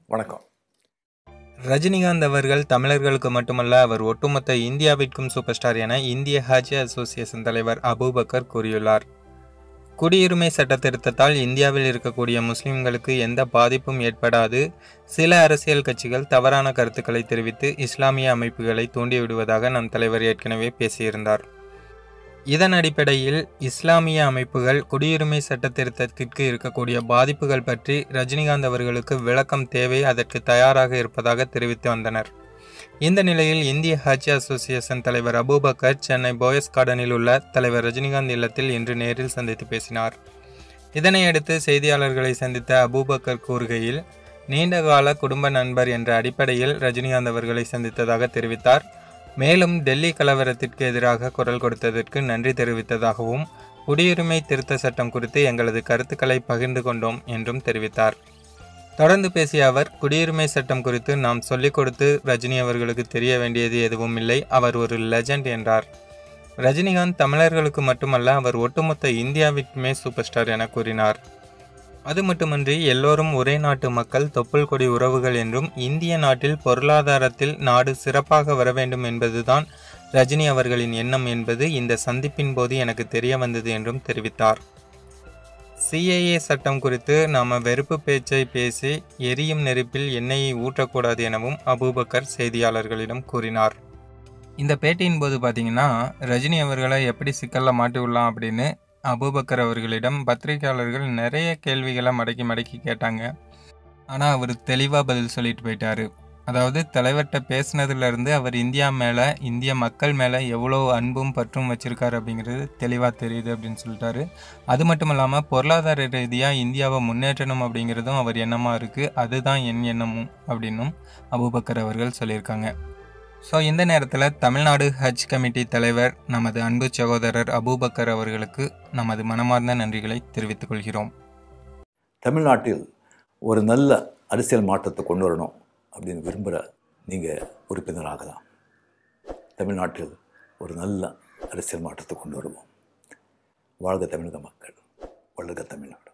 வணக்கம் ரஜினிகாந்த் அவர்கள் தமிழர்களுக்கு மட்டுமல்ல அவர் ஒட்டுமொத்த இந்தியாவிற்கும் சூப்பர் ஸ்டார் என இந்திய ஹஜ் அசோசியேஷன் தலைவர் அபூபக்கர் கூறியுள்ளார் குடியுரிமை சட்ட திருத்தத்தால் இந்தியாவில் இருக்கக்கூடிய முஸ்லிம்களுக்கு எந்த பாதிப்பும் ஏற்படாது சில அரசியல் கட்சிகள் தவறான கருத்துக்களை தெரிவித்து இஸ்லாமிய அமைப்புகளை தூண்டிவிடுவதாக நம் தலைவர் ஏற்கனவே பேசியிருந்தார் இதன் அடிப்படையில் இஸ்லாமிய அமைப்புகள் குடியுரிமை சட்ட திருத்தத்திற்கு இருக்கக்கூடிய பாதிப்புகள் பற்றி ரஜினிகாந்த் அவர்களுக்கு விளக்கம் தேவை அதற்கு தயாராக இருப்பதாக தெரிவித்து வந்தனர் இந்த நிலையில் இந்திய ஹஜ் அசோசியேஷன் தலைவர் அபூபக்கர் சென்னை போயஸ் கார்டனில் உள்ள தலைவர் ரஜினிகாந்த் இல்லத்தில் இன்று நேரில் சந்தித்து பேசினார் இதனையடுத்து செய்தியாளர்களை சந்தித்த அபூபக்கர் கூறுகையில் நீண்டகால குடும்ப நண்பர் என்ற அடிப்படையில் ரஜினிகாந்த் அவர்களை சந்தித்ததாக தெரிவித்தார் மேலும் டெல்லி கலவரத்திற்கு எதிராக குரல் கொடுத்ததற்கு நன்றி தெரிவித்ததாகவும் குடியுரிமை திருத்த சட்டம் குறித்து எங்களது கருத்துக்களை பகிர்ந்து கொண்டோம் என்றும் தெரிவித்தார் தொடர்ந்து பேசிய அவர் குடியுரிமை சட்டம் குறித்து நாம் சொல்லிக் கொடுத்து ரஜினி அவர்களுக்கு தெரிய வேண்டியது எதுவும் இல்லை அவர் ஒரு லெஜண்ட் என்றார் ரஜினிகாந்த் தமிழர்களுக்கு மட்டுமல்ல அவர் ஒட்டுமொத்த இந்தியாவிற்குமே சூப்பர் ஸ்டார் என கூறினார் அது மட்டுமன்றி எல்லோரும் ஒரே நாட்டு மக்கள் தொப்புள் கொடி உறவுகள் என்றும் இந்திய நாட்டில் பொருளாதாரத்தில் நாடு சிறப்பாக வர வேண்டும் என்பதுதான் ரஜினி அவர்களின் எண்ணம் என்பது இந்த சந்திப்பின் போது எனக்கு தெரிய வந்தது என்றும் தெரிவித்தார் சிஏஏ சட்டம் குறித்து நாம் வெறுப்பு பேச்சை பேசி எரியும் நெருப்பில் எண்ணெயை ஊற்றக்கூடாது எனவும் அபூபக்கர் செய்தியாளர்களிடம் கூறினார் இந்த பேட்டியின் போது பார்த்தீங்கன்னா ரஜினி அவர்களை எப்படி சிக்கலில் மாட்டி விடலாம் அப்படின்னு அபூபக்கர் அவர்களிடம் பத்திரிகையாளர்கள் நிறைய கேள்விகளை மடக்கி மடக்கி கேட்டாங்க ஆனால் அவர் தெளிவாக பதில் சொல்லிட்டு போயிட்டாரு அதாவது தலைவர்கிட்ட பேசுனதுலேருந்து அவர் இந்தியா மேலே இந்திய மக்கள் மேலே எவ்வளோ அன்பும் பற்றும் வச்சுருக்காரு அப்படிங்கிறது தெளிவாக தெரியுது அப்படின்னு சொல்லிட்டாரு அது மட்டும் இல்லாமல் பொருளாதார ரீதியாக இந்தியாவை முன்னேற்றணும் அப்படிங்கிறதும் அவர் எண்ணமாக இருக்குது அதுதான் என் எண்ணமும் அப்படின்னும் அபூபக்கர் அவர்கள் சொல்லியிருக்காங்க ஸோ இந்த நேரத்தில் தமிழ்நாடு ஹஜ் கமிட்டி தலைவர் நமது அன்பு சகோதரர் அபூபக்கர் அவர்களுக்கு நமது மனமார்ந்த நன்றிகளை தெரிவித்துக் கொள்கிறோம் தமிழ்நாட்டில் ஒரு நல்ல அரசியல் மாற்றத்தை கொண்டு வரணும் அப்படின்னு விரும்புகிற நீங்கள் உறுப்பினராகலாம் தமிழ்நாட்டில் ஒரு நல்ல அரசியல் மாற்றத்தை கொண்டு வருவோம் வாழ்க தமிழக மக்கள் வளர்க தமிழ்நாடு